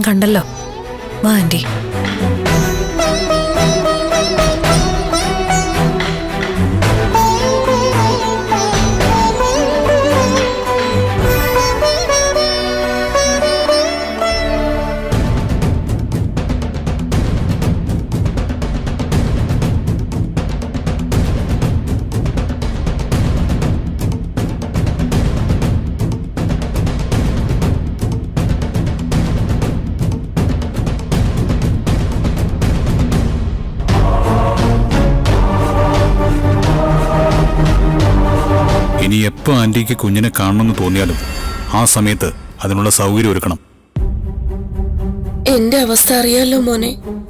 കണ്ടല്ലോ വാ ആന്റി ഇനി എപ്പോ ആന്റിക്ക് കുഞ്ഞിനെ കാണണമെന്ന് തോന്നിയാലും ആ സമയത്ത് അതിനുള്ള സൗകര്യം ഒരുക്കണം എന്റെ അവസ്ഥ അറിയാലോ മോനെ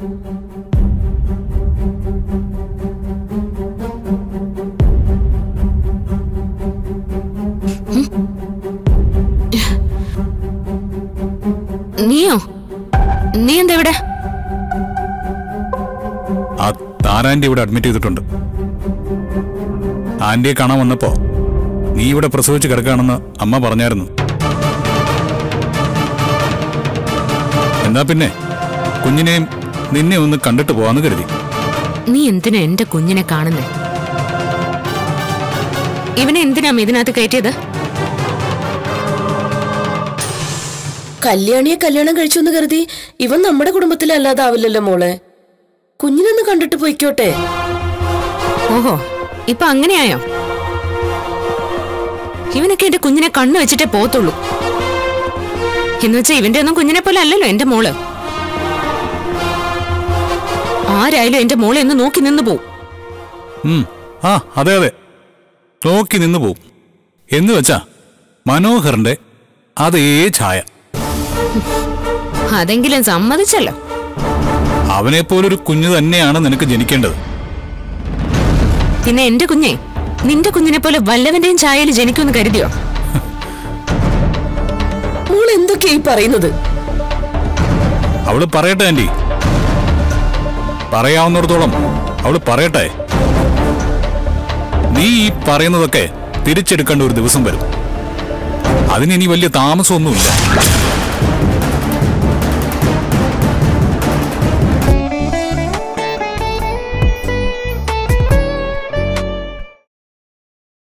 നീയോ നീ എന്താ ഇവിടെ ആ താരാന്റി ഇവിടെ അഡ്മിറ്റ് ചെയ്തിട്ടുണ്ട് ആന്റിയെ കാണാൻ വന്നപ്പോ നീ ഇവിടെ പ്രസവിച്ച് കിടക്കുകയാണെന്ന് അമ്മ പറഞ്ഞായിരുന്നു എന്നാ പിന്നെ കുഞ്ഞിനെയും നിന്നെ ഒന്ന് കണ്ടിട്ട് പോവാന്ന് കരുതി നീ എന്തിനാ എന്റെ കുഞ്ഞിനെ കാണുന്നേ ഇവനെ എന്തിനാ ഇതിനകത്ത് കയറ്റിയത് കല്യാണിയെ കല്യാണം കഴിച്ചു എന്ന് കരുതി ഇവൻ നമ്മുടെ കുടുംബത്തിലല്ലാതാവില്ലല്ലോ മോളെ കുഞ്ഞിനൊന്ന് കണ്ടിട്ട് പോയിക്കോട്ടെ ഓഹോ ഇപ്പൊ അങ്ങനെയായോ ഇവനൊക്കെ എന്റെ കുഞ്ഞിനെ കണ്ണു വെച്ചിട്ടേ പോത്തുള്ളൂ എന്ന് വെച്ചാ ഇവന്റെ ഒന്നും കുഞ്ഞിനെ പോലെ അല്ലല്ലോ എന്റെ മോള് ആരായാലും എന്റെ മോളെ ഒന്ന് നോക്കി നിന്ന് പോവും ഉം, ആ അതെ അതെ നോക്കി നിന്ന് പോവും എന്ന് വെച്ചാ മനോഹറിന്റെ അതേ ഛായ അതെങ്കിലും സമ്മതിച്ചല്ലോ അവനെപ്പോലൊരു കുഞ്ഞു തന്നെയാണ് നിനക്ക് ജനിക്കേണ്ടത് പിന്നെ എന്റെ കുഞ്ഞെ നിന്റെ കുഞ്ഞിനെ പോലെ വല്ലവന്റെയും ചായയിൽ ജനിക്കുമെന്ന് കരുതിയോ മോൾ എന്തൊക്കെയാ ഈ പറയുന്നത് അവള് പറയട്ടെ ആന്റി പറയാവുന്നിടത്തോളം അവള് പറയട്ടെ നീ ഈ പറയുന്നതൊക്കെ തിരിച്ചെടുക്കേണ്ട ഒരു ദിവസം വരും അതിന് ഇനി വലിയ താമസമൊന്നുമില്ല